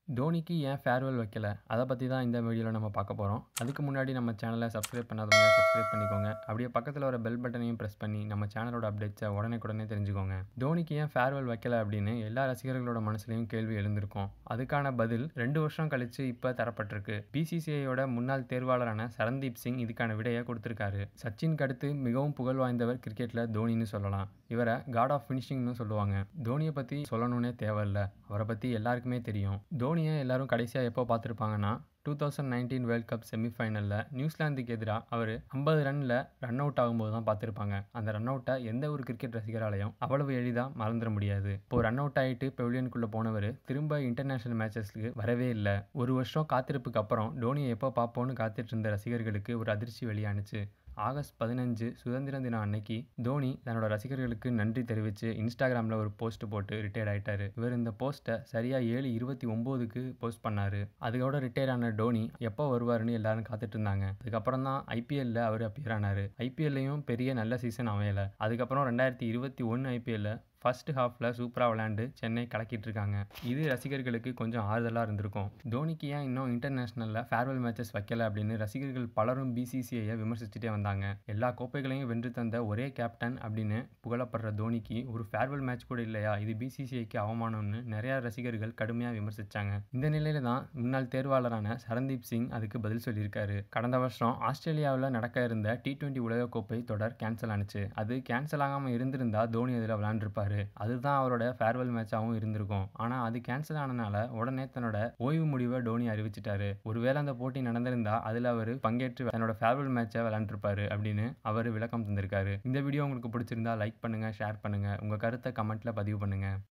தோனிக்கு ஏன் ஃபேர்வெல் வைக்கல அதை பற்றி தான் இந்த வீடியோவில் நம்ம பார்க்க போகிறோம் அதுக்கு முன்னாடி நம்ம சேனலை சப்ஸ்கிரைப் பண்ணாதவங்க சப்ஸ்கிரைப் பண்ணிக்கோங்க அப்படியே பக்கத்தில் வர பெல் பட்டனையும் ப்ரெஸ் பண்ணி நம்ம சேனலோட அப்டேட்ஸை உடனே உடனே தெரிஞ்சுக்கோங்க தோனிக்கு ஏன் ஃபேர்வெல் வைக்கல அப்படின்னு எல்லா ரசிகர்களோட மனசுலையும் கேள்வி எழுந்திருக்கும் அதுக்கான பதில் ரெண்டு வருஷம் கழிச்சு இப்போ தரப்பட்டிருக்கு பிசிசிஐயோட முன்னாள் தேர்வாளரான சரண்தீப் சிங் இதுக்கான விடையை கொடுத்துருக்காரு சச்சினுக்கு அடுத்து மிகவும் புகழ் வாய்ந்தவர் கிரிக்கெட்டில் தோனின்னு சொல்லலாம் இவரை காட் ஆஃப் ஃபினிஷிங்னு சொல்லுவாங்க தோனியை பற்றி சொல்லணும்னே தேவையில்ல அவரை பற்றி எல்லாருக்குமே தெரியும் தோனியை எல்லாரும் கடைசியாக எப்போ பார்த்துருப்பாங்கன்னா two thousand nineteen world cup செமிஃபைனலில் நியூசிலாந்துக்கு எதிராக அவர் ஐம்பது ரனில் ரன் அவுட் ஆகும்போது தான் பார்த்துருப்பாங்க அந்த ரன் அவுட்டை எந்த ஒரு கிரிக்கெட் ரசிகராலையும் அவ்வளவு எளிதாக மறந்துட முடியாது இப்போ ரன் அவுட் ஆகிட்டு பெவிலியனுக்குள்ளே போனவர் திரும்ப இன்டர்நேஷனல் மேட்சஸ்க்கு வரவே இல்லை ஒரு வருஷம் காத்திருப்புக்கு அப்புறம் தோனியை எப்போ பார்ப்போன்னு காத்துட்டு இருந்த ரசிகர்களுக்கு ஒரு அதிர்ச்சி வெளியானுச்சு ஆகஸ்ட் பதினஞ்சு சுதந்திர தினம் அன்னைக்கு தோனி தன்னோட ரசிகர்களுக்கு நன்றி தெரிவித்து இன்ஸ்டாகிராமில் ஒரு போஸ்ட் போட்டு ரிட்டையர்ட் ஆயிட்டாரு இவர் இந்த போஸ்ட்டை சரியாக ஏழு இருபத்தி ஒம்போதுக்கு போஸ்ட் பண்ணார் அதுக்கோட ரிட்டையர் ஆன டோனி எப்போ வருவாருன்னு எல்லாரும் காத்துட்டு இருந்தாங்க அதுக்கப்புறம் தான் ஐபிஎல்ல அவர் அப்பியர் ஆனார் ஐபிஎல்லையும் பெரிய நல்ல சீசன் அமையலை அதுக்கப்புறம் ரெண்டாயிரத்தி இருபத்தி ஒன்று ஐபிஎல்ல ஃபர்ஸ்ட் ஹாஃபில் சூப்பராக விளையாண்டு சென்னை கலக்கிட்டு இருக்காங்க இது ரசிகர்களுக்கு கொஞ்சம் ஆறுதலாக இருந்திருக்கும் தோனிக்கு ஏன் இன்னும் இன்டர்நேஷ்னலில் ஃபேர்வெல் மேட்சஸ் வைக்கல அப்படின்னு ரசிகர்கள் பலரும் பிசிசிஐயை விமர்சிச்சுட்டே வந்தாங்க எல்லா கோப்பைகளையும் வென்று தந்த ஒரே கேப்டன் அப்படின்னு புகழப்படுற தோனிக்கு ஒரு ஃபேர்வெல் மேட்ச் கூட இல்லையா இது பிசிசிஐக்கு அவமானம்னு நிறைய ரசிகர்கள் கடுமையாக விமர்சிச்சாங்க இந்த நிலையில தான் முன்னாள் தேர்வாளரான சரண்தீப் சிங் அதுக்கு பதில் சொல்லியிருக்காரு கடந்த வருஷம் ஆஸ்திரேலியாவில் நடக்க இருந்த டி டுவெண்ட்டி உலகக்கோப்பை தொடர் கேன்சல் ஆனிச்சு அது கேன்சல் ஆகாமல் இருந்திருந்தா தோனி அதில் விளாண்டுருப்பாரு அதுதான் அவரோட ஃபேர்வெல் மேட்சாகவும் இருந்திருக்கும் ஆனால் அது கேன்சல் ஆனனால உடனே தன்னோட ஓய்வு முடிவை டோனி அறிவிச்சிட்டாரு ஒருவேளை அந்த போட்டி நடந்திருந்தா அதில் அவர் பங்கேற்று தன்னோட ஃபேர்வெல் மேட்சை விளாண்டுருப்பாரு அப்படின்னு அவர் விளக்கம் தந்திருக்காரு இந்த வீடியோ உங்களுக்கு பிடிச்சிருந்தா லைக் பண்ணுங்க ஷேர் பண்ணுங்க உங்க கருத்தை கமெண்ட்ல பதிவு பண்ணுங்க